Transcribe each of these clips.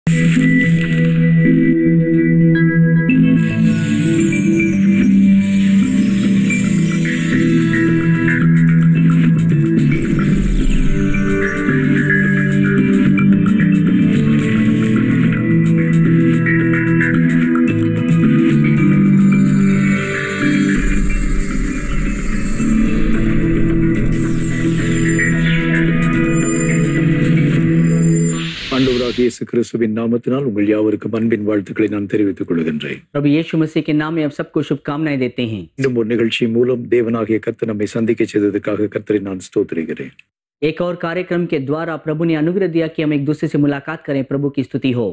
ஆண்டவராகிய இயேசு கிறிஸ்துவின் நாமத்தினால் உங்கள் யாவருக்கும் அன்பின் வாழ்த்துக்களை நான் தெரிவித்துக் கொள்கின்றேன் प्रभु यीशु मसीह के नाम में आप सबको शुभकामनाएं देते हैं இன்னும் ஒரு நிகழ்ச்சி மூலம் தேவனாகிய கர்த்தர் நம்மை சந்திக்க செய்ததற்காக கர்த்தரை நான் ஸ்தோத்திரிக்கிறேன் एक और कार्यक्रम के द्वारा प्रभु ने अनुग्रह दिया कि हम एक दूसरे से मुलाकात करें प्रभु की स्तुति हो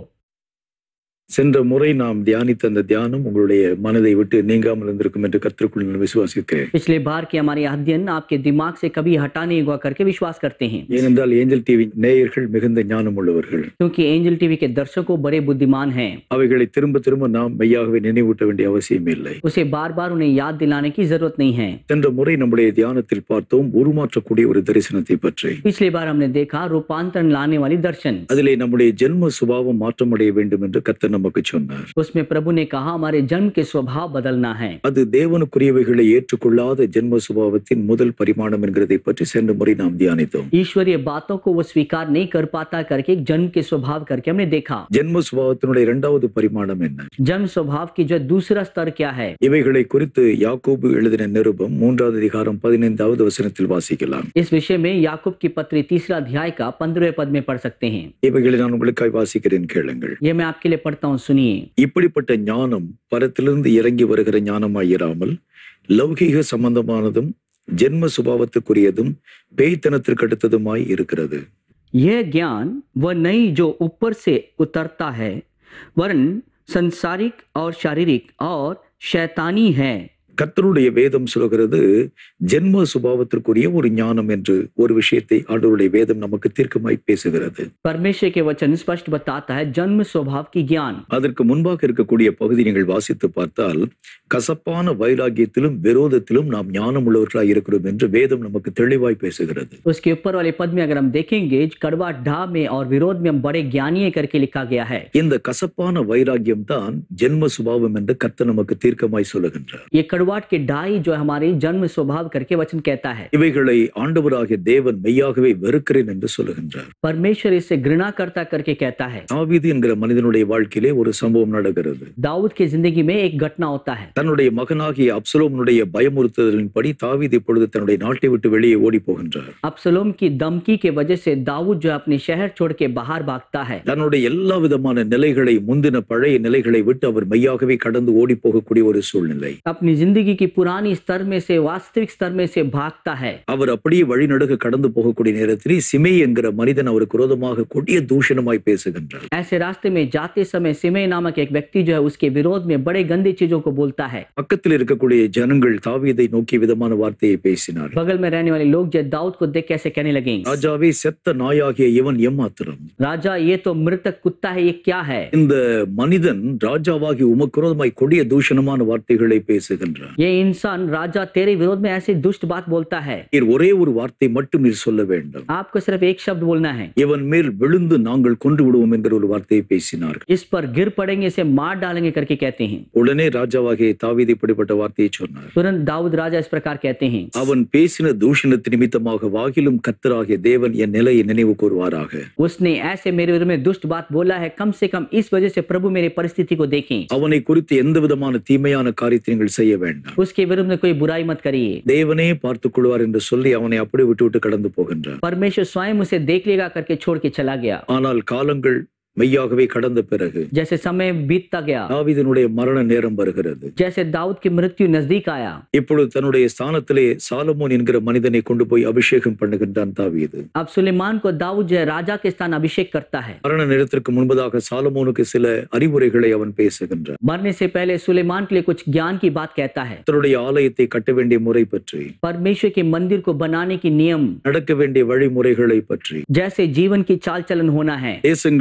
சென்ற முறை நாம் தியானித்த அந்த தியானம் உங்களுடைய மனதை விட்டு நீங்காமல் இருந்திருக்கும் என்று கர்த்தருக்குள் நான் விசுவாசிக்கிறேன் पिछले बार के हमारे अध्ययन आपके दिमाग से कभी हटा नहीं हुआ करके विश्वास करते हैं ஏனென்றால் ஏஞ்சல் டிவி நேயர்கள் மிகுந்த ஞானம் உள்ளவர்கள் क्योंकि एंजल टीवी के दर्शकों बड़े बुद्धिमान हैं அவைகளை திரும்ப திரும்ப நாம் மெய்யாகவே நினைவூட்ட வேண்டிய அவசியம் இல்லை उसे बार बार उन्हें याद दिलाने की जरूरत नहीं है சென்ற முறை நம்முடைய தியானத்தில் பார்த்தோம் உருமாற்றக்கூடிய ஒரு தரிசனத்தை பற்றி पिछली बार हमने देखा रूपांतरण लाने वाली दर्शन அதிலே நம்முடைய ஜென்ம சுபாவம் மாற்றமடைய வேண்டும் என்று கர்த்தர் நமக்கு சொன்னார் उसमें प्रभु ने कहा हमारे जन्म के स्वभाव बदलना है அது தேவனுக்குரியவைகளை ஏற்றுக்கொள்ளாத ஜென்ம சுபாவத்தின் முதல் பரிமாணம் என்கிறதை பற்றி சென்ற முறை நாம் தியானித்தோம் ईश्वरीय बातों को वो स्वीकार नहीं कर पाता करके एक जन्म के स्वभाव करके हमने देखा ஜென்ம சுபாவத்தினுடைய இரண்டாவது பரிமாணம் என்ன जन्म स्वभाव की जो दूसरा स्तर क्या है இவைகளை குறித்து யாக்கோபு எழுதின நிருபம் மூன்றாவது அதிகாரம் பதினைந்தாவது வசனத்தில் வாசிக்கலாம் इस विषय में याकूब की पत्री तीसरा अध्याय का पंद्रहवें पद में पढ़ सकते हैं இவைகளை நான் உங்களுக்காய் வாசிக்கிறேன் கேளுங்கள் ये मैं आपके लिए पढ़ता हूँ सुनिए இப்படிப்பட்ட ஞானம் பரத்திலிருந்து இறங்கி வருகிற ஞானமாயிராமல் லௌகீக சம்பந்தமானதும் ஜென்ம சுபாவத்துக்குரியதும் பேய்த்தனத்திற்கு அடுத்ததுமாய் இருக்கிறது यह ज्ञान वह नहीं जो ऊपर से उतरता है वरन संसारिक और शारीरिक और शैतानी है கர்த்தருடைய வேதம் சொல்கிறது ஜென்ம சுபாவத்திற்குரிய ஒரு ஞானம் என்று ஒரு விஷயத்தை ஆண்டவருடைய வேதம் நமக்கு தீர்க்கமாய் பேசுகிறது परमेश्वर के वचन स्पष्ट बताता है जन्म स्वभाव की ज्ञान அதற்கு முன்பாக இருக்கக்கூடிய பகுதி நீங்கள் வாசித்து பார்த்தால் கசப்பான வைராகியத்திலும் விரோதத்திலும் நாம் ஞானம் உள்ளவர்களாய் இருக்கிறோம் என்று வேதம் நமக்கு தெளிவாய் பேசுகிறது उसके ऊपर वाले पद में अगर हम देखेंगे कड़वा ढा में और विरोध में हम बड़े ज्ञानी है करके लिखा गया है இந்த கசப்பான வைராகியம் தான் ஜென்ம சுபாவம் என்று கர்த்தர் நமக்கு தீர்க்கமாய் சொல்லுகின்றார் ये कड़वाट की ढाई जो है हमारी जन्म स्वभाव करके वचन कहता है இவைகளை ஆண்டவராகிய தேவன் மெய்யாகவே வெறுக்கிறேன் என்று சொல்லுகின்றார் परमेश्वर इसे घृणा करता करके कहता है தாவீது என்கிற மனிதனுடைய வாழ்க்கையிலே ஒரு சம்பவம் நடக்கிறது दाऊद की जिंदगी में एक घटना होता है தன்னுடைய மகனாகிய அப்சலோமனுடைய பயமுறுத்துதலின்படி தாவீது இப்பொழுது தன்னுடைய நாட்டை விட்டு வெளியே ஓடி போகின்றார் अब्सलोम की धमकी के वजह से दाऊद जो है अपने शहर छोड़ के बाहर भागता है தன்னுடைய எல்லா விதமான நிலைகளை முந்தின பழைய நிலைகளை விட்டு அவர் மெய்யாகவே கடந்து ஓடி போகக்கூடிய ஒரு சூழ்நிலை अपनी जिंदगी की पुरानी स्तर में से वास्तविक स्तर में से भागता है அவர் அப்படியே வழிநடுக கடந்து போகக்கூடிய நேரத்தில் சிமை என்கிற மனிதன் அவருக்கு விரோதமாக கொடிய தூஷணமாய் பேசுகின்றார் ऐसे रास्ते में जाते समय सिमय नामक एक व्यक्ति जो है उसके विरोध में बड़े गंदी चीजों को बोलता है பக்கத்தில் இருக்கக்கூடிய ஜனங்கள் தாவீதை நோக்கிய விதமான வார்த்தையை பேசினார் बगल में रहने वाले लोग जो है दाऊद को देख कैसे कहने लगे ராஜாவே செத்த நாயாகிய இவன் எம்மாத்திரம் राजा ये तो मृतक कुत्ता है ये क्या है இந்த மனிதன் ராஜாவாகி உமக்கு விரோதமாய் கொடிய தூஷணமான வார்த்தைகளை பேசுகின்றார் ये इंसान राजा तेरे विरोध में ऐसी दुष्ट बात बोलता है நீர் ஒரே ஒரு வார்த்தை மட்டும் நீர் சொல்ல வேண்டும் आपको सिर्फ एक शब्द बोलना है இவன் மேல் விழுந்து நாங்கள் கொண்டு விடுவோம் என்கிற ஒரு வார்த்தையை பேசினார்கள் इस पर गिर पड़ेंगे इसे मार डालेंगे करके कहते हैं உடனே ராஜாவாகிய தாவீது இப்படிப்பட்ட வார்த்தையை சொன்னார் तुरंत दाऊद राजा इस प्रकार कहते हैं அவன் பேசின தூஷணத்து நிமித்தமாக வாகிலும் கத்தராகிய தேவன் என் நிலையை நினைவு கூறுவாராக उसने ऐसे मेरे विरुद्ध में दुष्ट बात बोला है कम से कम इस वजह से प्रभु मेरी परिस्थिति को देखें அவனை குறித்து எந்த விதமான தீமையான காரியத்தை நீங்கள் செய்ய வேண்டாம் उसके विरुद्ध में कोई बुराई मत करिए தேவனே பார்த்துக் கொள்வார் என்று சொல்லி அவனை அப்படியே விட்டு விட்டு கடந்து போகின்றார் परमेश्वर स्वयं उसे देख लेगा करके छोड़ के चला गया ஆனால் காலங்கள் மெய்யாகவே கடந்த பிறகு जैसे समय बीतता गया தாவீதினுடைய மரண நேரம் வருகிறது जैसे दाऊद की मृत्यु नजदीक आया இப்பொழுது தன்னுடைய ஸ்தானத்திலே சாலமோன் என்கிற மனிதனை கொண்டு போய் அபிஷேகம் பண்ணுகின்றான் தாவீது अब सुलेमान को दाऊद जो है राजा के स्थान अभिषेक करता है மரண நேரத்திற்கு முன்பதாக சாலமோனுக்கு சில அறிவுரைகளை அவன் பேசுகின்றான் मरने से पहले सुलेमान के लिए कुछ ज्ञान की बात कहता है தன்னுடைய ஆலயத்தை கட்ட வேண்டிய முறை பற்றி परमेश्वर के मंदिर को बनाने की नियम நடக்க வேண்டிய வழிமுறைகளை பற்றி जैसे जीवन की चाल चलन होना है தேசங்களை ஆள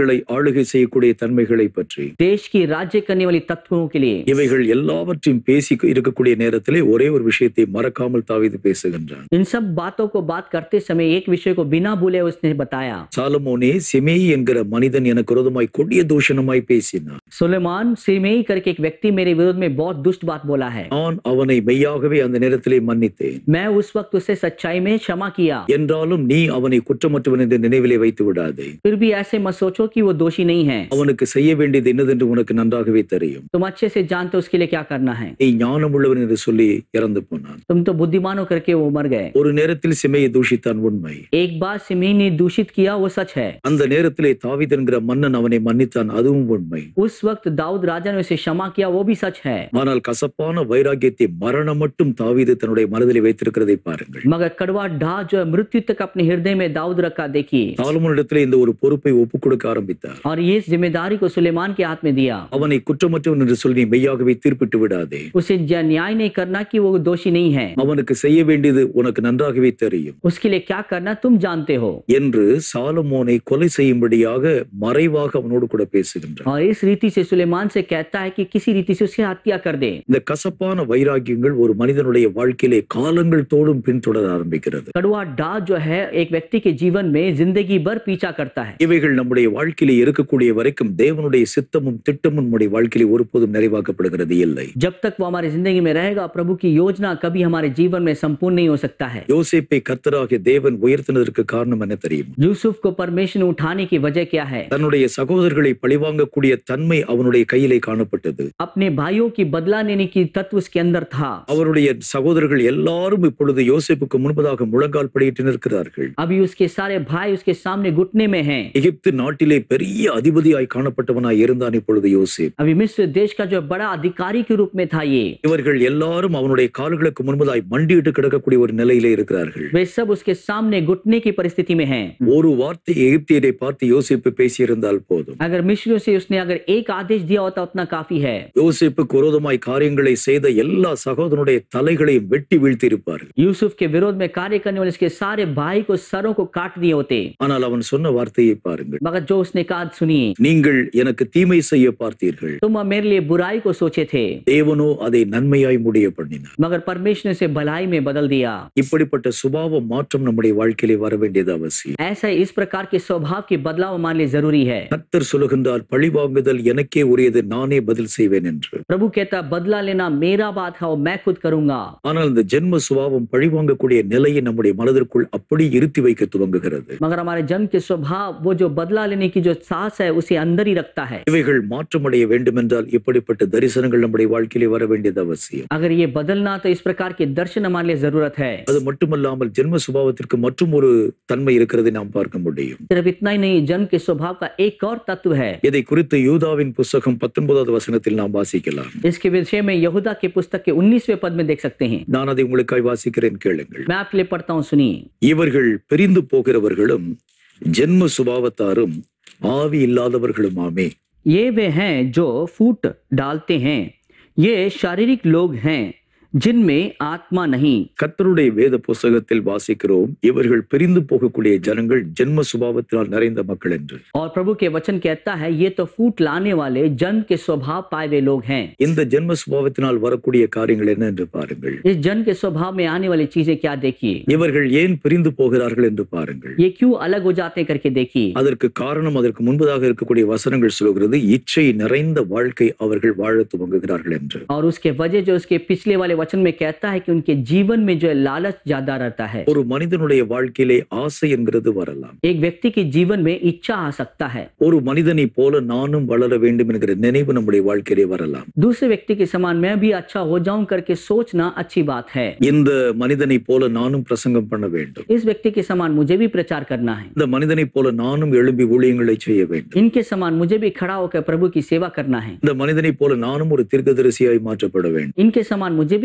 ஆளுகை செய்யக்கூடிய தன்மைகளை பற்றி देश की राज्य करने वाली तत्वों के लिए இவைகள் எல்லாவற்றையும் பேசி இருக்கக்கூடிய நேரத்திலே ஒரே ஒரு விஷயத்தை மறக்காமல் தாவீது பேசுகின்றான் इन सब बातों को बात करते समय एक विषय को बिना भूले उसने बताया சாலமோனே சிமேயி என்கிற மனிதன் எனக்கு விரோதமாய் கொடிய தூஷணமாய் பேசினான் सुलेमान सिमेई करके एक व्यक्ति मेरे विरोध में बहुत दुष्ट बात बोला है நான் அவனை மெய்யாகவே அந்த நேரத்திலே மன்னித்தேன் मैं उस वक्त उसे सच्चाई में क्षमा किया என்றாலும் நீ அவனை குற்றமற்றவன் என்று நினைவிலே வைத்து விடாதே फिर भी ऐसे मत सोचो कि वो दोषी नहीं है அவனுக்கு செய்ய வேண்டியது என்னதென்று உனக்கு நன்றாகவே தெரியும் तुम अच्छे से जानते हो उसके लिए क्या करना है நீ ஞானம் உள்ளவன் என்று சொல்லி இறந்து போனான் तुम तो बुद्धिमान हो करके वो मर गए ஒரு நேரத்தில் சிமையை தூஷித்தான் உண்மை एक बार सिमी ने दूषित किया वो सच है அந்த நேரத்திலே தாவீது என்கிற மன்னன் அவனை மன்னித்தான் அதுவும் உண்மை उस वक्त दाऊद राजा ने उसे क्षमा किया वो भी सच है ஆனால் கசப்பான வைராகியத்தை மரணம் மட்டும் தாவீது தன்னுடைய மனதிலே வைத்திருக்கிறதை பாருங்கள் मगर कड़वा ढा जो है मृत्यु तक अपने हृदय में दाऊद रखा देखिए சாலமோனிடத்திலே இந்த ஒரு பொறுப்பை ஒப்புக் கொடுக்க ஆரம்பித்தார் और ये जिम्मेदारी को सुलेमान के हाथ में दिया அவனை குற்றமற்றவன் என்று சொல்லி நீ மெய்யாகவே தீர்ப்பிட்டு விடாதே उसे ज- न्याय नहीं करना कि वो दोषी नहीं है அவனுக்கு செய்ய வேண்டியது உனக்கு நன்றாகவே தெரியும் उसके लिए क्या करना तुम जानते हो என்று சாலமோனை கொலை செய்யும்படியாக மறைவாக அவனோடு கூட பேசுகின்றார் और इस रीति से सुलेमान से कहता है कि किसी रीति से उसे हत्या कर दे இந்த கசப்பான வைராகியங்கள் ஒரு மனிதனுடைய வாழ்க்கையிலே காலங்கள் தோறும் பின்தொடர ஆரம்பிக்கிறது कड़वा डा जो है एक व्यक्ति के जीवन में जिंदगी भर पीछा करता है இவைகள் நம்முடைய வாழ்க்கையிலே இருக்கக்கூடிய வரைக்கும் தேவனுடைய சித்தமும் திட்டமும் நம்முடைய வாழ்க்கையிலே ஒருபோதும் நிறைவாக்கப்படுகிறது இல்லை जब तक वो हमारी जिंदगी में रहेगा प्रभु की योजना कभी हमारे जीवन में संपूर्ण नहीं हो सकता है யோசேப்பை கர்த்தராகிய தேவன் உயர்த்தினதற்கு காரணம் என்ன தெரியும் यूसुफ को परमेश्वर ने उठाने की वजह क्या है தன்னுடைய சகோதரர்களை பழிவாங்கக்கூடிய தன்மை அவனுடைய கையிலே காணப்பட்டது अपने भाइयों की बदला लेने की तत्व उसके अंदर था அவருடைய சகோதரர்கள் எல்லாரும் இப்பொழுது யோசேப்புக்கு முன்பதாக முழங்கால் படியிட்டு நிற்கிறார்கள் अभी उसके सारे भाई उसके सामने घुटने में हैं எகிப்து நாட்டிலே பெரிய அதிபதியாய் காணப்பட்டவனாய் இருந்தான் இப்பொழுது யோசேப் अभी मिस्र देश का जो बड़ा अधिकारी के रूप में था ये இவர்கள் எல்லாரும் அவனுடைய கால்களுக்கு முன்பதாய் மண்டியிட்டு கிடக்கக்கூடிய ஒரு நிலையிலே இருக்கிறார்கள் वे सब उसके सामने घुटने की परिस्थिति में हैं ஒரு வார்த்தை எகிப்தியரை பார்த்து யோசேப்பு பேசியிருந்தால் போதும் अगर मिस्रियों से उसने अगर एक आदेश दिया होता उतना काफी है யோசேப்புக்கு விரோதமாய் காரியங்களை செய்த எல்லா சகோதரனுடைய தலைகளையும் வெட்டி வீழ்த்தியிருப்பார்கள் यूसुफ के विरोध में कार्य करने वाले उसके सारे भाई को सरों को काट दिए होते ஆனால் அவன் சொன்ன வார்த்தையை பாருங்கள் मगर जो उसने कहा सुनिए நீங்கள் எனக்கு தீமை செய்ய பார்த்தீர்கள் तुम मेरे लिए बुराई को सोचे थे தேவனோ அதை நன்மையாய் முடிய பண்ணினார் मगर परमेश्वर ने उसे भलाई में बदल दिया இப்படிப்பட்ட சுபாவ மாற்றம் நம்முடைய வாழ்க்கையிலே வர வேண்டியது அவசியம் ऐसा इस प्रकार के स्वभाव की बदलाव हमारे लिए जरूरी है கர்த்தர் சொல்லுகின்றார் பழிவாங்குதல் எனக்கே உரியது நானே பதில் செய்வேன் என்று प्रभु कहता बदला लेना मेरा बात है और मैं खुद करूंगा ஆனால் இந்த ஜென்ம சுபாவம் பழிவாங்கக்கூடிய நிலையை நம்முடைய மனதிற்குள் அப்படி இருத்தி வைக்க துவங்குகிறது मगर हमारे जन्म के स्वभाव वो जो बदला लेने की जो साहस है उसे अंदर ही रखता है இவைகள் மாற்றமடைய வேண்டுமென்றால் இப்படிப்பட்ட தரிசனங்கள் நம்முடைய வாழ்க்கையிலே வர வேண்டியது அவசியம் अगर ये बदलना तो इस प्रकार के दर्शन हमारे लिए जरूरत है அது மட்டுமல்லாமல் ஜென்ம சுபாவத்திற்கு மற்றும் ஒரு தன்மை இருக்கிறதை நாம் பார்க்க முடியும் सिर्फ इतना ही नहीं जन्म के स्वभाव का एक और तत्व है இதை குறித்து யூதாவின் புஸ்தகம் பத்தொன்பதாவது வசனத்தில் நாம் வாசிக்கலாம் इसके विषय में यहूदा के पुस्तक के 19वें पद में देख सकते हैं நான் அதை உங்களுக்காய் வாசிக்கிறேன் கேளுங்கள் मैं आपके लिए पढ़ता हूँ सुनिए இவர்கள் பிரிந்து போகிறவர்களும் ஜென்ம சுபாவத்தாரும் ஆவி இல்லாதவர்களுமாமே ये वे हैं जो फूट डालते हैं ये शारीरिक लोग हैं जिनमें आत्मा नहीं கர்த்தருடைய வேத புஸ்தகத்தில் வாசிக்கிறோம் இவர்கள் பிரிந்து போகக்கூடிய ஜனங்கள் ஜென்ம சுபாவத்தினால் நிறைந்த மக்கள் என்று और प्रभु के वचन कहता है ये तो फूट लाने वाले जन्म के स्वभाव पाए हुए लोग हैं இந்த ஜென்ம சுபாவத்தினால் வரக்கூடிய காரியங்கள் என்ன என்று பாருங்கள் इस जन्म के स्वभाव में आने वाली चीजें क्या देखिए இவர்கள் ஏன் பிரிந்து போகிறார்கள் என்று பாருங்கள் ये क्यों अलग हो जाते हैं करके देखिए அதற்கு காரணம் அதற்கு முன்பதாக இருக்கக்கூடிய வசனங்கள் சொல்கிறது இச்சை நிறைந்த வாழ்க்கை அவர்கள் வாழ துவங்குகிறார்கள் என்று और उसके वजह जो उसके पिछले वाले वचन में कहता है कि उनके जीवन में जो है लालच ज्यादा रहता है ஒரு மனிதனுடைய வாழ்க்கையிலே ஆசை என்கிறது வரலாம் एक व्यक्ति के जीवन में इच्छा आ सकता है ஒரு மனிதனை போல நானும் வளர வேண்டும் என்கிற நினைவு நம்முடைய வாழ்க்கையிலே வரலாம் दूसरे व्यक्ति के समान मैं भी अच्छा हो जाऊं करके सोचना अच्छी बात है இந்த மனிதனை போல நானும் பிரசங்கம் பண்ண வேண்டும் इस व्यक्ति के समान मुझे भी प्रचार करना है இந்த மனிதனை போல நானும் எழும்பி ஊழியங்களை செய்ய வேண்டும் इनके समान मुझे भी खड़ा होकर प्रभु की सेवा करना है இந்த மனிதனை போல நானும் ஒரு தீர்க்கதரிசியாய் மாற்றப்பட வேண்டும் इनके समान मुझे भी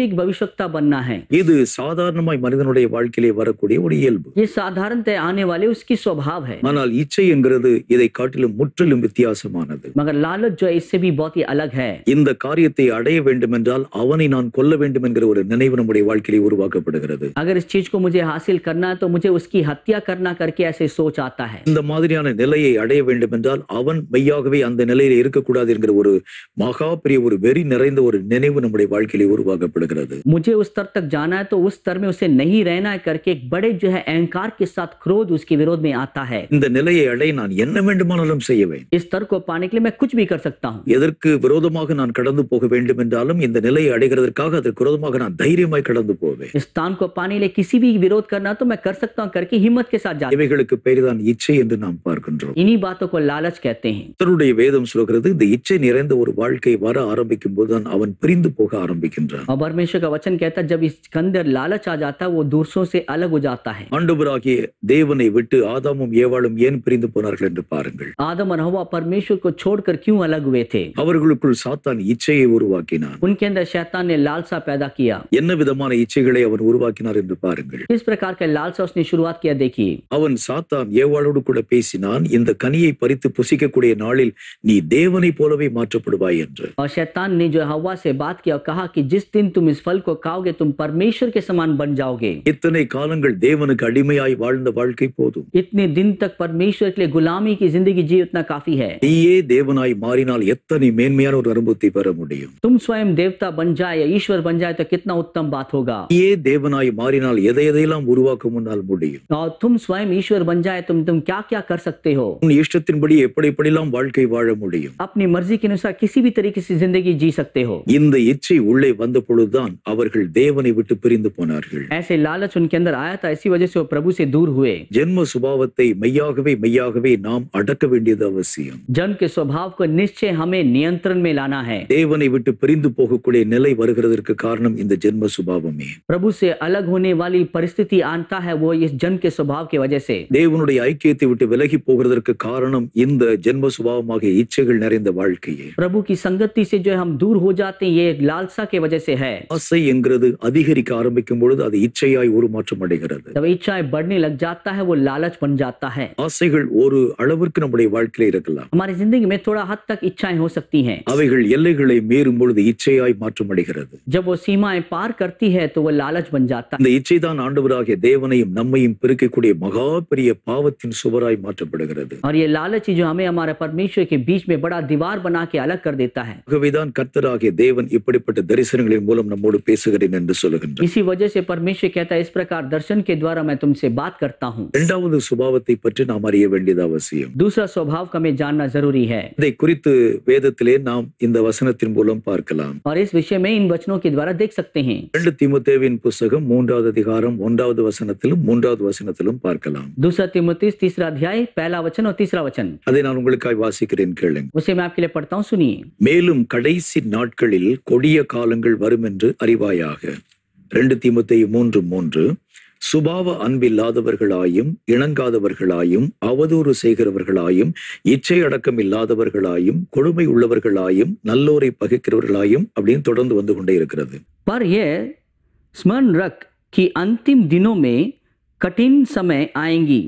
स्वाभाविक भविष्यता बनना है இது சாதாரணமாய் மனிதனுடைய வாழ்க்கையிலே வரக்கூடிய ஒரு இயல்பு ये साधारणतः आने वाले उसकी स्वभाव है ஆனால் இச்சை என்கிறது இதை காட்டிலும் முற்றிலும் வித்தியாசமானது मगर लालच जो है इससे भी बहुत ही अलग है இந்த காரியத்தை அடைய வேண்டும் என்றால் அவனை நான் கொல்ல வேண்டும் என்கிற ஒரு நினைவு நம்முடைய வாழ்க்கையிலே உருவாக்கப்படுகிறது अगर इस चीज को मुझे हासिल करना है तो मुझे उसकी हत्या करना करके ऐसे सोच आता है இந்த மாதிரியான நிலையை அடைய வேண்டும் என்றால் அவன் மெய்யாகவே அந்த நிலையில இருக்கக்கூடாது என்கிற ஒரு மகா பெரிய ஒரு வெறி நிறைந்த ஒரு நினைவு நம்முடைய வாழ்க்கையிலே உருவாக்கப்படுகிறது मुझे उस स्तर तक जाना है तो उस स्तर में उसे नहीं रहना है करके एक बड़े जो है अहंकार के साथ क्रोध उसके विरोध में आता है இந்த நிலையை அடைய நான் என்ன வேண்டுமானாலும் செய்வேன் इस स्तर को पाने के लिए मैं कुछ भी कर सकता हूँ எதற்கு விரோதமாக நான் கடந்து போக வேண்டும் என்றாலும் இந்த நிலையை அடைகிறதற்காக அதற்கு விரோதமாக நான் தைரியமாய் கடந்து போவேன் इस स्थान को पाने के लिए किसी भी विरोध करना तो मैं कर सकता हूँ करके हिम्मत के साथ जाता இவைகளுக்கு பெயர்தான் இச்சை என்று நாம் பார்க்கின்றோம் इन्हीं बातों को लालच कहते हैं கர்த்தருடைய வேதம் சொல்கிறது இந்த இச்சை நிறைந்த ஒரு வாழ்க்கை வர ஆரம்பிக்கும் போதுதான் அவன் பிரிந்து போக ஆரம்பிக்கின்றான் और परमेश्वर का वचन कहता है जब इसके अंदर लालच आ जाता है वो दूसरों से अलग हो जाता है ஆண்டவராகிய தேவனை விட்டு ஆதாமும் ஏவாளும் ஏன் பிரிந்து போனார்கள் என்று பாருங்கள் आदम और हवा परमेश्वर को छोड़कर क्यों अलग हुए थे அவர்களுக்குள் சாத்தான் இச்சையை உருவாக்கினான் उनके अंदर शैतान ने लालसा पैदा किया என்ன விதமான இச்சைகளை அவன் உருவாக்கினார் என்று பாருங்கள் किस प्रकार का लालसा उसने शुरुआत किया देखिए அவன் சாத்தான் ஏவாளோடு கூட பேசினான் இந்த கனியை பறித்து புசிக்கக்கூடிய நாளில் நீ தேவனை போலவே மாற்றப்படுவாய் என்று और शैतान ने जो हवा से बात किया और कहा कि जिस दिन तुम इस फल को खाओगे तुम परमेश्वर के समान बन जाओगे இத்தனை காலங்கள் தேவனுக்கு அடிமையாய் வாழ்ந்த வாழ்க்கை போதும் इतने दिन तक परमेश्वर के लिए गुलामी की जिंदगी जी उतना काफी है நீயே தேவனாய் மாறினால் எத்தனை மேன்மையான ஒரு அனுபவத்தை பெற முடியும் तुम स्वयं देवता बन जाए या ईश्वर बन जाए तो कितना उत्तम बात होगा நீயே தேவனாய் மாறினால் எதை எதையெல்லாம் உருவாக்க முன்னால் முடியும் और तुम स्वयं ईश्वर बन जाए तुम तुम क्या क्या कर सकते हो உன் இஷ்டத்தின்படி எப்படி எப்படிலாம் வாழ்க்கை வாழ முடியும் अपनी मर्जी के अनुसार किसी भी तरीके से जिंदगी जी सकते हो இந்த இச்சை உள்ளே வந்த பொழுதுதான் அவர்கள் தேவனை விட்டு பிரிந்து போனார்கள் ऐसे लालच उनके अंदर आया था इसी वजह से वो प्रभु से दूर हुए ஜென்ம சுபாவத்தை மெய்யாகவே மெய்யாகவே நாம் அடக்க வேண்டியது அவசியம் जन्म के स्वभाव को निश्चय हमें नियंत्रण में लाना है தேவனை விட்டு பிரிந்து போகக்கூடிய நிலை வருகிறதற்கு காரணம் இந்த ஜென்ம சுபாவமே प्रभु से अलग होने वाली परिस्थिति आता है वो इस जन्म के स्वभाव की वजह से தேவனுடைய ஐக்கியத்தை விட்டு விலகி போகிறதற்கு காரணம் இந்த ஜென்ம சுபாவமாக இச்சைகள் நிறைந்த வாழ்க்கையே प्रभु की संगति से जो है हम दूर हो जाते हैं ये एक लालसा की वजह से है ஆசை என்கிறது அதிகரிக்க ஆரம்பிக்கும் பொழுது அது இச்சையாய் உருமாற்றம் அடைகிறது जब इच्छाएं बढ़ने लग जाता है वो लालच बन जाता है ஆசைகள் ஒரு அளவிற்கு நம்முடைய வாழ்க்கையில இருக்கலாம் हमारी जिंदगी में थोड़ा हद तक इच्छाएं हो सकती हैं அவைகள் எல்லைகளை மீறும் பொழுது இச்சையாய் மாற்றம் அடைகிறது जब वो सीमाएं पार करती है तो वो लालच बन जाता है இந்த இச்சைதான் ஆண்டவராகிய தேவனையும் நம்மையும் பிரிக்கக்கூடிய மகா பெரிய பாவத்தின் சுவராய் மாற்றப்படுகிறது और ये लालच ही जो हमें हमारे परमेश्वर के बीच में बड़ा दीवार बना के अलग कर देता है ஆகவேதான் கர்த்தராகிய தேவன் இப்படிப்பட்ட தரிசனங்களின் மூலம் நம்மோடு பேசுகிறேன் என்று சொல்லுகின்றார் इसी वजह से परमेश्वर कहता है इस प्रकार दर्शन के द्वारा मैं तुमसे बात करता हूँ இரண்டாவது சுபாவத்தை பற்றி நாம் அறிய வேண்டியது அவசியம் दूसरा स्वभाव का हमें जानना जरूरी है இதை குறித்து வேதத்திலே நாம் இந்த வசனத்தின் மூலம் பார்க்கலாம் और इस विषय में इन वचनों के द्वारा देख सकते हैं இரண்டு தீமோத்தேவின் புஸ்தகம் மூன்றாவது அதிகாரம் ஒன்றாவது வசனத்திலும் மூன்றாவது வசனத்திலும் பார்க்கலாம் दूसरा तिमुतीस तीसरा अध्याय पहला वचन और तीसरा वचन அதை நான் உங்களுக்காய் வாசிக்கிறேன் கேளுங்க उसे मैं आपके लिए पढ़ता हूँ सुनिए மேலும் கடைசி நாட்களில் கொடிய காலங்கள் வரும் என்று அறிவாயாக ரெண்டு தீமோத்தேயு மூன்று மூன்று சுபாவ அன்பில்லாதவர்களாயும் இணங்காதவர்களாயும் அவதூறு செய்கிறவர்களாயும் இச்சை அடக்கம் இல்லாதவர்களாயும் கொடுமை உள்ளவர்களாயும் நல்லோரை பகைக்கிறவர்களாயும் அப்படின்னு தொடர்ந்து வந்து கொண்டே இருக்கிறது पर यह स्मरण रख कि अंतिम दिनों में कठिन समय आएंगी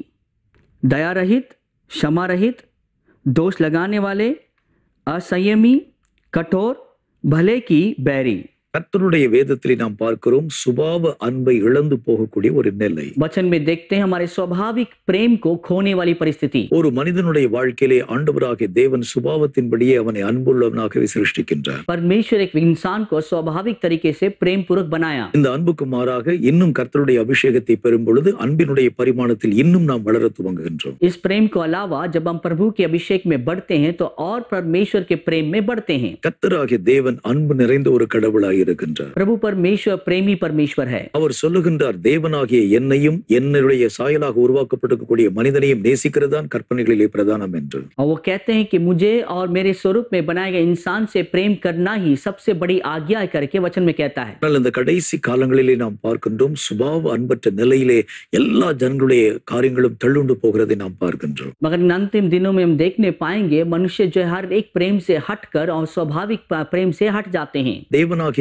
दया रहित क्षमा रहित दोष लगाने वाले असंयमी कठोर भले की बैरी கர்த்தருடைய வேதத்திலே நாம் பார்க்கிறோம் சுபாவ அன்பை இழந்து போகக்கூடிய ஒரு நிலை वचन में देखते हैं हमारे स्वाभाविक प्रेम को खोने वाली परिस्थिति ஒரு மனிதனுடைய வாழ்க்கையிலே ஆண்டவராகிய தேவன் சுபாவத்தின்படியே அவனை அன்புள்ளவனாகவே சிருஷ்டிக்கின்றார் परमेश्वर एक इंसान को स्वाभाविक तरीके से प्रेम पूर्वक बनाया இந்த அன்புக்கு மாறாக இன்னும் கர்த்தருடைய அபிஷேகத்தை பெறும் பொழுது அன்பினுடைய பரிமாணத்தில் இன்னும் நாம் வளர துவங்குகின்றோம் इस प्रेम को अलावा जब हम प्रभु के अभिषेक में बढ़ते हैं तो और परमेश्वर के प्रेम में बढ़ते हैं கர்த்தராகிய தேவன் அன்பு நிறைந்த ஒரு கடவுளாய் இருக்கின்றார் प्रभु परमेश्वर प्रेमी परमेश्वर है அவர் சொல்லுகின்றார் தேவனாகிய என்னையும் என்னுடைய சாயலாக உருவாக்கப்பட்டிருக்கக்கூடிய மனிதனையும் நேசிக்கிறதுதான் கற்பனைகளிலே பிரதானம் என்று और वो कहते हैं कि मुझे और मेरे स्वरूप में बनाए गए इंसान से प्रेम करना ही सबसे बड़ी आज्ञा है करके वचन में कहता है ஆனால் இந்த கடைசி காலங்களிலே நாம் பார்க்கின்றோம் சுபாவ அன்பற்ற நிலையிலே எல்லா ஜனங்களுடைய காரியங்களும் தள்ளுண்டு போகிறதை நாம் பார்க்கின்றோம் मगर इन अंतिम दिनों में हम देखने पाएंगे मनुष्य जो है हर एक प्रेम से हटकर और स्वाभाविक प- प्रेम से हट जाते हैं தேவனாகிய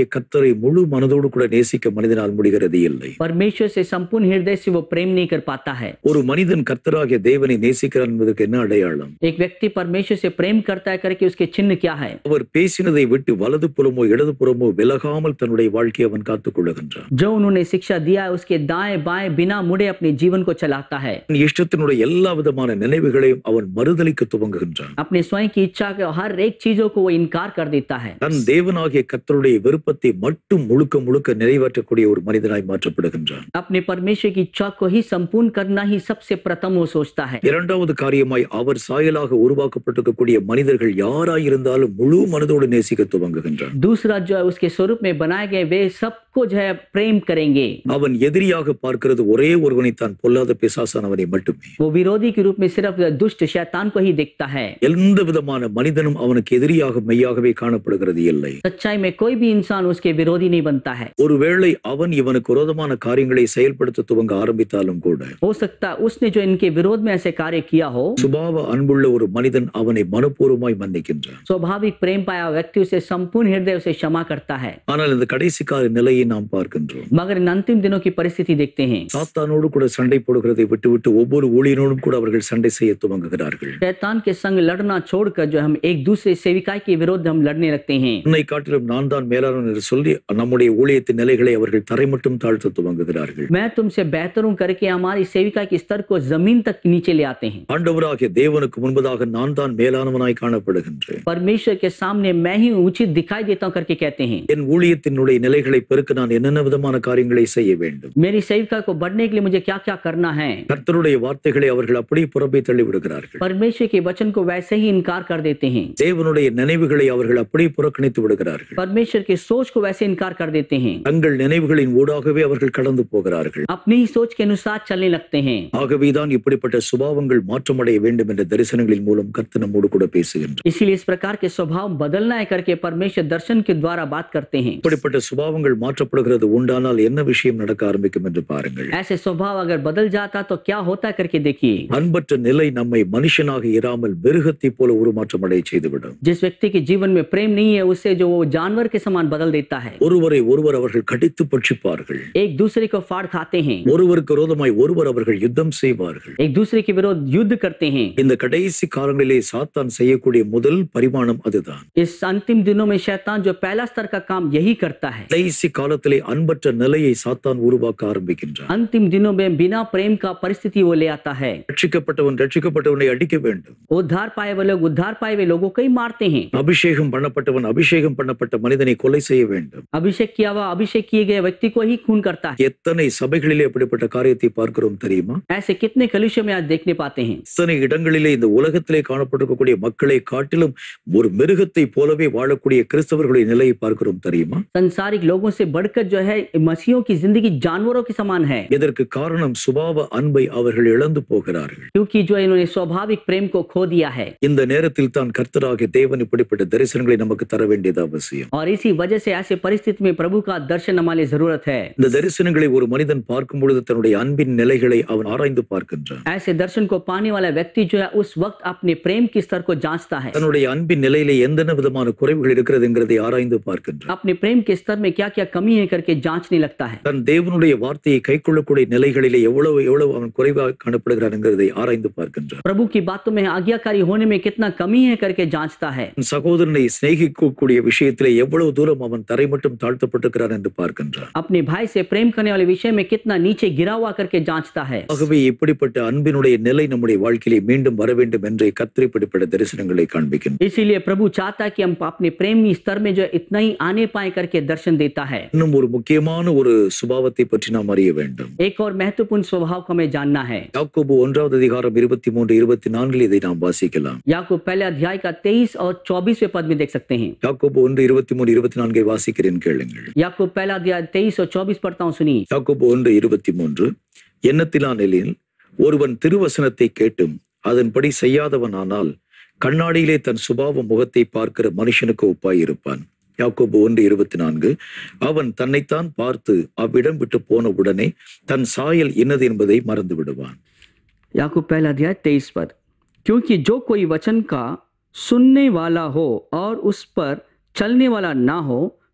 கத்தரை முழு மனதோடு கூட நேசிக்க மனிதனால் முடிகிறது இல்லை परमेश्वर से संपूर्ण हृदय से वो प्रेम नहीं कर पाता है ஒரு மனிதன் கர்த்தராகிய தேவனை நேசிக்கிறான் என்பதற்கு என்ன அடையாளம் एक व्यक्ति परमेश्वर से प्रेम करता है करके उसके चिन्ह क्या है அவர் பேசினதை விட்டு வலது புறமோ இடது புறமோ விலகாமல் தன்னுடைய வாழ்க்கையை அவன் காத்துக் கொள்ளுகின்றான் जो उन्होंने शिक्षा दिया है उसके दाएं बाएं बिना मुड़े अपने जीवन को चलाता है தன் இஷ்டத்தினுடைய எல்லா விதமான நினைவுகளையும் அவன் மறுதலிக்க துவங்குகின்றான் अपने स्वयं की इच्छा के हर एक चीजों को वो इनकार कर देता है தன் தேவனாகிய கர்த்தருடைய விருப்பத்தை மட்டும் முழுக்க முழுக்க நிறைவேற்றக்கூடிய ஒரு மனிதனாய் மாற்றப்படுகின்றான் अपने परमेश्वर की इच्छा को ही संपूर्ण करना ही सबसे प्रथम वो सोचता है இரண்டாவது காரியமாய் அவர் சாயலாக உருவாக்கப்பட்டிருக்கக்கூடிய மனிதர்கள் யாராயிருந்தாலும் முழு மனதோடு நேசிக்க துவங்குகின்றான் दूसरा जो है उसके स्वरूप में बनाए गए वे सबको जो है प्रेम करेंगे அவன் எதிரியாக பார்க்கிறது ஒரே ஒருவனை தான் பொல்லாத பிசாசானவனை மட்டுமே वो विरोधी के रूप में सिर्फ दुष्ट शैतान को ही देखता है எந்த விதமான மனிதனும் அவனுக்கு எதிரியாக மெய்யாகவே காணப்படுகிறது இல்லை सच्चाई में कोई भी इंसान उसके विरोधी नहीं बनता है ஒருவேளை அவன் இவனுக்கு விரோதமான காரியங்களை செயல்படுத்த துவங்க ஆரம்பித்தாலும் கூட हो सकता है उसने जो इनके विरोध में ऐसे कार्य किया हो சுபாவ அன்புள்ள ஒரு மனிதன் அவனை மனப்பூர்வமாய் மன்னிக்கின்றான் स्वाभाविक प्रेम पाया हुआ व्यक्ति उसे संपूर्ण हृदय उसे क्षमा करता है ஆனால் இந்த கடைசி கால நிலையை நாம் பார்க்கின்றோம் मगर इन अंतिम दिनों की परिस्थिति देखते हैं சாத்தானோடு கூட சண்டை போடுகிறதை விட்டுவிட்டு ஒவ்வொரு ஊழியனோடும் கூட அவர்கள் சண்டை செய்ய துவங்குகிறார்கள் शैतान के संग लड़ना छोड़कर जो हम एक दूसरे सेविकाई के विरोध हम लड़ने लगते हैं உன்னை காட்டிலும் நான் தான் மேலாளன் என்று சொல்லி நம்முடைய ஊழியத்தின் நிலைகளை அவர்கள் தரை மட்டும் தாழ்த்த துவங்குகிறார்கள் मैं तुमसे बेहतर हूं करके हमारी सेविका के स्तर को जमीन तक नीचे ले आते हैं ஆண்டவராகிய தேவனுக்கு முன்பதாக நான் தான் மேலானவனாய் காணப்படுகின்றேன் परमेश्वर के सामने मैं ही उचित दिखाई देता हूं करके कहते हैं என் ஊழியத்தினுடைய நிலைகளை பெருக்க நான் என்னென்ன விதமான காரியங்களை செய்ய வேண்டும் मेरी सेविका को बढ़ने के लिए मुझे क्या क्या करना है கர்த்தருடைய வார்த்தைகளை அவர்கள் அப்படியே புறம்பே தள்ளி விடுகிறார்கள் परमेश्वर के वचन को वैसे ही इनकार कर देते हैं தேவனுடைய நினைவுகளை அவர்கள் அப்படியே புறக்கணித்து விடுகிறார்கள் परमेश्वर के सोच को वैसे इनकार कर देते हैं தங்கள் நினைவுகளின் ஊடாகவே அவர்கள் கடந்து போகிறார்கள் अपनी ही सोच के अनुसार चलने लगते हैं ஆகவேதான் இப்படிப்பட்ட சுபாவங்கள் மாற்றமடைய வேண்டும் என்ற தரிசனங்களின் மூலம் கர்த்தர் நம்மோடு கூட பேசுகின்றார் इसीलिए इस प्रकार के स्वभाव बदलना है करके परमेश्वर दर्शन के द्वारा बात करते हैं இப்படிப்பட்ட சுபாவங்கள் மாற்றப்படுகிறது உண்டானால் என்ன விஷயம் நடக்க ஆரம்பிக்கும் என்று பாருங்கள் ऐसे स्वभाव अगर बदल जाता तो क्या होता है करके देखिए அன்பற்ற நிலை நம்மை மனுஷனாக இராமல் மிருகத்தைப் போல உருமாற்றம் அடைய செய்துவிடும் जिस व्यक्ति के जीवन में प्रेम नहीं है उससे जो वो जानवर के समान बदल देता है ஒருவரை ஒருவர் அவர்கள் கடித்து பட்சிப்பார்கள் एक दूसरे को फाड़ खाते हैं ஒருவருக்கு விரோதமாய் ஒருவர் அவர்கள் யுத்தம் செய்வார்கள் एक दूसरे के विरोध युद्ध करते हैं இந்த கடைசி காலங்களிலே சாத்தான் செய்யக்கூடிய முதல் பரிமாணம் அதுதான் इस अंतिम दिनों में शैतान जो पहला स्तर का काम यही करता है கடைசி காலத்திலே அன்பற்ற நிலையை சாத்தான் உருவாக்க ஆரம்பிக்கின்றான் अंतिम दिनों में बिना प्रेम का परिस्थिति वो ले आता है ரட்சிக்கப்பட்டவன் ரட்சிக்கப்பட்டவனை அடிக்க வேண்டும் उद्धार पाए हुए लोग उद्धार पाए हुए लोगों को ही मारते हैं அபிஷேகம் பண்ணப்பட்டவன் அபிஷேகம் பண்ணப்பட்ட மனிதனை கொலை செய்ய வேண்டும் अभिषेक किया हुआ अभिषेक किए गए व्यक्ति को ही खून करता है எத்தனை சபைகளிலே அப்படிப்பட்ட காரியத்தை பார்க்கிறோம் தெரியுமா ऐसे कितने कलुष्य में आज देखने पाते हैं எத்தனை இடங்களிலே இந்த உலகத்திலே காணப்பட்டிருக்கக்கூடிய மக்களை காட்டிலும் ஒரு மிருகத்தை போலவே வாழக்கூடிய கிறிஸ்தவர்களுடைய நிலையை பார்க்கிறோம் தெரியுமா संसारिक लोगों से बढ़कर जो है मसीहों की जिंदगी जानवरों के समान है இதற்கு காரணம் சுபாவ அன்பை அவர்கள் இழந்து போகிறார்கள் क्योंकि जो इन्होंने स्वाभाविक प्रेम को खो दिया है இந்த நேரத்தில் தான் கர்த்தராகிய தேவன் இப்படிப்பட்ட தரிசனங்களை நமக்கு தர வேண்டியது அவசியம் और इसी वजह से ऐसे परिस्थिति में प्रभु का दर्शन हमारे जरूरत है இந்த தரிசனங்களை ஒரு மனிதன் பார்க்கும் பொழுது தன்னுடைய அன்பின் நிலைகளை அவன் ஆராய்ந்து பார்க்கின்றான் ऐसे दर्शन को पाने वाला व्यक्ति जो है उस वक्त अपने प्रेम के स्तर को जांचता है தன்னுடைய அன்பின் நிலையிலே எந்தெந்த விதமான குறைவுகள் இருக்கிறது என்கிறதை ஆராய்ந்து பார்க்கின்றான் अपने प्रेम के स्तर में क्या क्या कमी है करके जांचने लगता है தன் தேவனுடைய வார்த்தையை கைக்கொள்ளக்கூடிய நிலைகளிலே எவ்வளவு எவ்வளவு அவன் குறைவாக காணப்படுகிறான் என்கிறதை ஆராய்ந்து பார்க்கின்றான் प्रभु की बातों में आज्ञाकारी होने में कितना कमी है करके जांचता है தன் சகோதரனை சிநேகிக்கக்கூடிய விஷயத்திலே எவ்வளவு தூரம் அவன் தரை மட்டும் தாழ்த்தப்பட்டிருக்கிறான் என்று பார்க்கின்றான் अपने भाई से प्रेम करने वाले विषय में कितना नीचे गिरा हुआ करके जांचता है ஆகவே இப்படிப்பட்ட அன்பினுடைய நிலை நம்முடைய வாழ்க்கையிலே மீண்டும் வர வேண்டும் என்று கத்திரிப்படிப்பட்ட தரிசனங்களை காண்பிக்கின்றன इसीलिए प्रभु चाहता है कि हम अपने प्रेमी स्तर में जो है इतना ही आने पाए करके दर्शन देता है இன்னும் ஒரு முக்கியமான ஒரு சுபாவத்தை பற்றி நாம் அறிய வேண்டும் एक और महत्वपूर्ण स्वभाव को हमें जानना है யாக்கோபு ஒன்றாவது அதிகாரம் இருபத்தி மூன்று இருபத்தி நான்கில் இதை நாம் வாசிக்கலாம் याकूब पहले अध्याय का तेईस और चौबीसवें पद में देख सकते हैं யாக்கோபு ஒன்று இருபத்தி மூணு இருபத்தி நான்கை வாசிக்கிறேன் கேளுங்கள் याकूब पहला अध्याय तेईस और चौबीस पढ़ता हूँ सुनिए யாக்கோபு ஒன்று இருபத்தி மூன்று எண்ணத்திலானெனில் ஒருவன் திருவசனத்தை கேட்டும் அதன்படி செய்யாதவனானால் கண்ணாடியிலே தன் சுபாவ முகத்தை பார்க்கிற மனுஷனுக்கு ஒப்பாயிருப்பான் யாக்கோபு ஒன்று இருபத்தி நான்கு அவன் தன்னைத்தான் பார்த்து அவ்விடம் விட்டு போன உடனே தன் சாயல் இன்னது என்பதை மறந்து விடுவான் याकूब पहला अध्याय तेईस पद क्योंकि जो कोई वचन का सुनने वाला हो और उस पर चलने वाला ना हो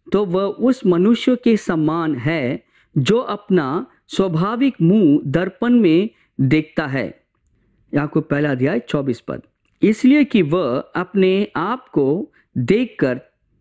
तो वह उस मनुष्य के समान है जो अपना स्वाभाविक मुंह दर्पण में देखता है याकूब पहला अध्याय चौबीस पद इसलिए कि वह अपने आप को देखकर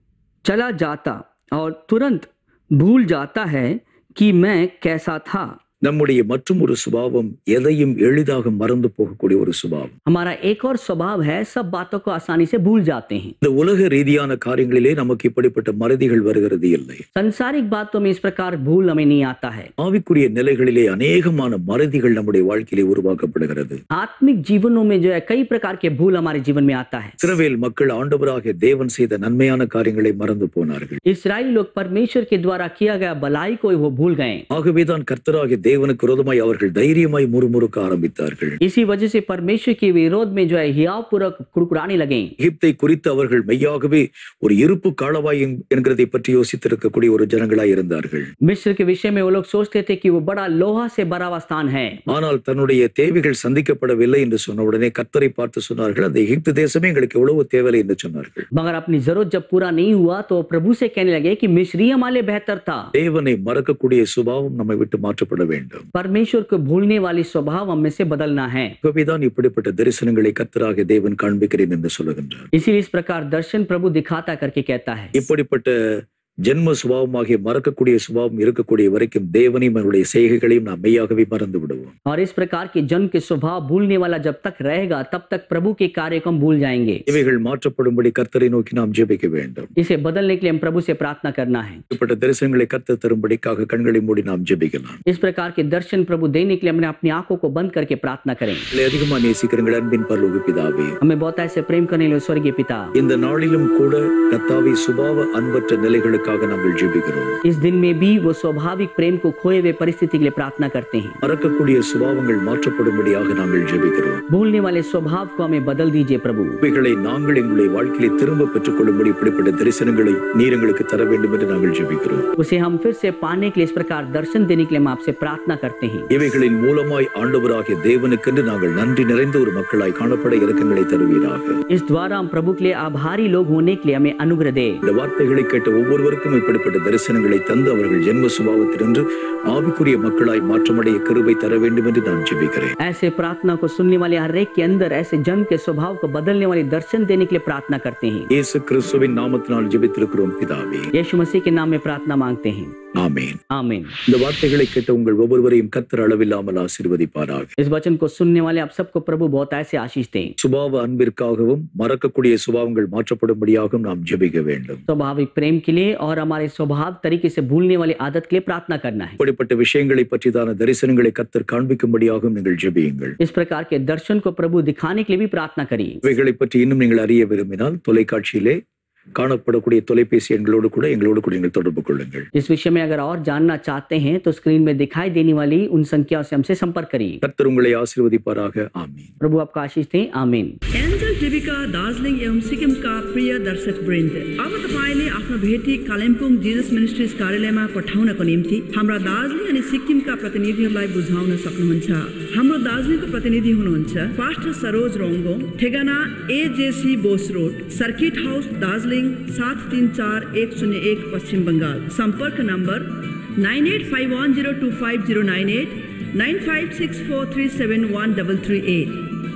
चला जाता और तुरंत भूल जाता है कि मैं कैसा था நம்முடைய மற்றும் ஒரு சுபாவம் எதையும் எளிதாக மறந்து போகக்கூடிய ஒரு சுபாவம் हमारा एक और स्वभाव है सब बातों को आसानी से भूल जाते हैं இந்த உலக ரீதியான காரியங்களிலே நமக்கு இப்படிப்பட்ட மறதிகள் வருகிறது இல்லை संसारिक बातों में इस प्रकार भूल हमें नहीं आता है ஆவிக்குரிய நிலைகளிலே அநேகமான மறதிகள் நம்முடைய வாழ்க்கையிலே உருவாக்கப்படுகிறது आत्मिक जीवनों में जो है कई प्रकार के भूल हमारे जीवन में आता है இஸ்ரவேல் மக்கள் ஆண்டவராக தேவன் செய்த நன்மையான காரியங்களை மறந்து போனார்கள் इसराइली लोग परमेश्वर के द्वारा किया गया भलाई को वो भूल गए ஆகவேதான் கர்த்தராகிய தேவனுக்கு விரோதமாய் அவர்கள் தைரியமாய் முறுமுறுக்க ஆரம்பித்தார்கள் इसी वजह से परमेश्वर के विरोध में जो है हियाव पूर्वक कुड़कुड़ाने लगे எகிப்தை குறித்து அவர்கள் மெய்யாகவே ஒரு இருப்பு காலவாய் என்- என்கிறதை பற்றி யோசித்திருக்கக்கூடிய ஒரு ஜனங்களாய் இருந்தார்கள் मिस्र के विषय में वो लोग सोचते थे कि वो बड़ा लोहा से भरा हुआ स्थान है ஆனால் தன்னுடைய தேவைகள் சந்திக்கப்படவில்லை என்று சொன்ன உடனே கர்த்தரை பார்த்து சொன்னார்கள் அந்த எகிப்து தேசமே எங்களுக்கு எவ்வளவு தேவையில்லை என்று சொன்னார்கள் मगर अपनी जरूरत जब पूरा नहीं हुआ तो प्रभु से कहने लगे कि मिस्री हमारे लिए बेहतर था தேவனை மறக்கக்கூடிய சுபாவம் நம்மை விட்டு மாற்றப்பட வேண்டும் परमेश्वर को भूलने वाली स्वभाव हम में से बदलना है ஆகவேதான் இப்படிப்பட்ட தரிசனங்களை கர்த்தராக தேவன் காண்பிக்கிறேன் என்று சொல்லுகின்றார் इसीलिए इस प्रकार दर्शन प्रभु दिखाता करके कहता है இப்படிப்பட்ட ஜென்ம சுபாவமாகிய மறக்கக்கூடிய சுபாவம் இருக்கக்கூடிய வரைக்கும் தேவனையும் அவருடைய செய்கைகளையும் நாம் மெய்யாகவே மறந்து விடுவோம் और इस प्रकार के जन्म के स्वभाव भूलने वाला जब तक रहेगा तब तक प्रभु के कार्य को हम भूल जाएंगे இவைகள் மாற்றப்படும்படி கர்த்தரை நோக்கி நாம் ஜெபிக்க வேண்டும் इसे बदलने के लिए हम प्रभु से प्रार्थना करना है இப்படிப்பட்ட தரிசனங்களை கர்த்தர் தரும்படிக்காக கண்களை மூடி நாம் ஜெபிக்கலாம் इस प्रकार के दर्शन प्रभु देने के लिए हमने अपनी आंखों को बंद करके प्रार्थना करें இல்லை அதிகமா நேசிக்கிறங்கள் அன்பின் பரலோக பிதாவே हमें बहुत ऐसे प्रेम करने लिए स्वर्गीय पिता இந்த நாளிலும் கூட கத்தாவை சுபாவ அன்பற்ற நிலைகளுக்காக நாங்கள் ஜெபிக்கிறோம் इस दिन में भी वो स्वाभाविक प्रेम को खोए हुए परिस्थिति के लिए प्रार्थना करते हैं மறக்கக்கூடிய சுபாவங்கள் மாற்றப்படும்படியாக நாங்கள் ஜெபிக்கிறோம் भूलने वाले स्वभाव को हमें बदल दीजिए प्रभु இவைகளை நாங்கள் எங்களுடைய வாழ்க்கையிலே திரும்ப பெற்றுக்கொள்ளும்படி இப்படிப்பட்ட தரிசனங்களை நீர் எங்களுக்கு தர வேண்டும் என்று நாங்கள் ஜெபிக்கிறோம் उसे हम फिर से पाने के लिए इस प्रकार दर्शन देने के लिए हम आपसे प्रार्थना करते हैं இவைகளின் மூலமாய் ஆண்டவராகிய தேவனுக்கென்று நாங்கள் நன்றி நிறைந்த ஒரு மக்களாய் காணப்பட இறக்கங்களை தருவீராக इस द्वारा हम प्रभु के लिए आभारी लोग होने के लिए हमें अनुग्रह दे இந்த வார்த்தைகளை கேட்ட ஒவ்வொருவருக்கும் இப்படிப்பட்ட தரிசனங்களை தந்து அவர்கள் ஜென்ம சுபாவத்தினின்று ஆவிக்குரிய மக்களாய் மாற்றமடைய கிருபை தர வேண்டும் என்று நான் ஜெபிக்கிறேன் ऐसे प्रार्थना को सुनने वाले हर एक के अंदर ऐसे जन के स्वभाव को बदलने वाले दर्शन देने के लिए प्रार्थना करते हैं இயேசு கிறிஸ்துவின் நாமத்தினால் ஜெபித்திருக்கிறோம் பிதாவே यीशु मसीह के नाम में प्रार्थना मांगते हैं ஆமென் आमीन இந்த வார்த்தைகளை கேட்ட உங்கள் ஒவ்வொருவரையும் கத்தர் அளவில்லாமல் ஆசீர்வதிப்பாராக इस वचन को सुनने वाले आप सबको प्रभु बहुत ऐसे आशीष दें சுபாவ அன்பிற்காகவும் மறக்கக்கூடிய சுபாவங்கள் மாற்றப்படும்படியாகவும் நாம் ஜெபிக்க வேண்டும் स्वाभाविक प्रेम के लिए और हमारे स्वभाव तरीके से भूलने वाली आदत के लिए प्रार्थना करना है இப்படிப்பட்ட விஷயங்களை பற்றிதான தரிசனங்களை கத்தர் காண்பிக்கும்படியாகவும் நீங்கள் ஜெபியுங்கள் इस प्रकार के दर्शन को प्रभु दिखाने के लिए भी प्रार्थना करिए இவைகளை பற்றி இன்னும் நீங்கள் அறிய விரும்பினால் தொலைக்காட்சியிலே காணப்படக்கூடிய தொலைபேசி எண்களோடு கூட எங்களோடு கூட நீங்கள் தொடர்பு கொள்ளுங்கள் इस विषय में अगर और जानना चाहते हैं तो स्क्रीन में दिखाई देने वाली उन संख्याओं से हमसे संपर्क करिए கர்த்தர் उங்களை ஆசீர்வதிப்பாராக ஆமீன் प्रभु आपका आशीष दें आमीन एन्जल टिभीका दार्जिलिङ एवं सिक्किमका प्रिय दर्शक वृन्द अब तपाईँले आफ्नो भेटी कालिम्पोङ जिजस मिनिस्ट्रिज कार्यालयमा पठाउनको निम्ति हाम्रा दार्जिलिङ अनि सिक्किमका प्रतिनिधिहरूलाई बुझाउन सक्नुहुन्छ हाम्रो दार्जिलिङको प्रतिनिधि हुनुहुन्छ पास्टर सरोज रोङ्गो ठेगाना AJC Bose road circuit house Darjeeling सात तिन चार एक शून्य एक पश्चिम बङ्गाल सम्पर्क number nine eight five one zero two five zero nine eight nine five six four three seven one double three eight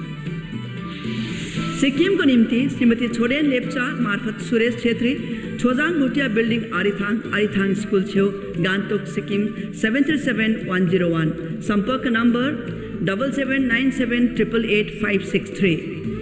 सिक्किमको निम्ति श्रीमती छोडेन लेप्चा मार्फत सुरेश छेत्री छोजाङ भुटिया बिल्डिङ आरिथाङ आरिथाङ स्कुल छेउ Gangtok Sikkim seven three seven one zero one सम्पर्क number double seven nine seven triple eight five six three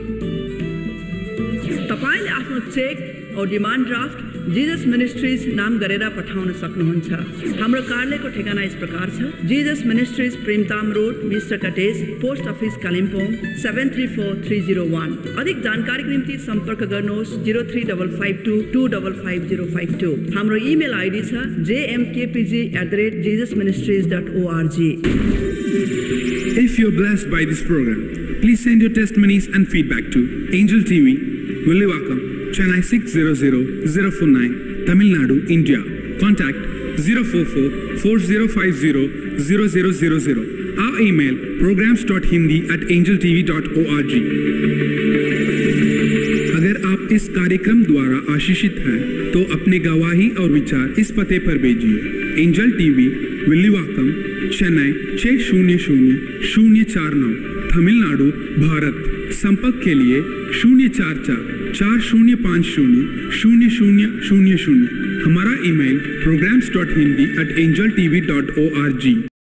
तपाईँले आफ्नो check औ demand draft Jesus ministries नाम गरेर पठाउन सक्नुहुन्छ हाम्रो कार्यालयको ठेगाना यस प्रकार छ Jesus ministries Premtam road mister cottage post office Kalimpong seven three four three zero one अधिक जानकारीको निम्ति सम्पर्क गर्नुहोस् zero three double five two two double five zero five two हाम्रो इमेल आइडी छ JMKPG at the rate Jesus ministries dot org If you're blessed by this program, please send your testimonies and feedback to Angel TV, Williwakkam, Chennai 600049, Tamil Nadu, India. Contact 044 4050 0000. Our email programs.hindi at angeltv.org. अगर आप इस कार्यक्रम द्वारा आशीषित हैं तो अपने गवाही और विचार इस पते पर भेजिए एंजल टीवी विल्लीवाकम चेन्नई छः शून्य शून्य शून्य चार नौ तमिलनाडु भारत संपर्क के लिए शून्य चार चार चार शून्य पाँच शून्य शून्य शून्य शून्य शून्य हमारा email programmes dot Hindi at angel TV dot O R ji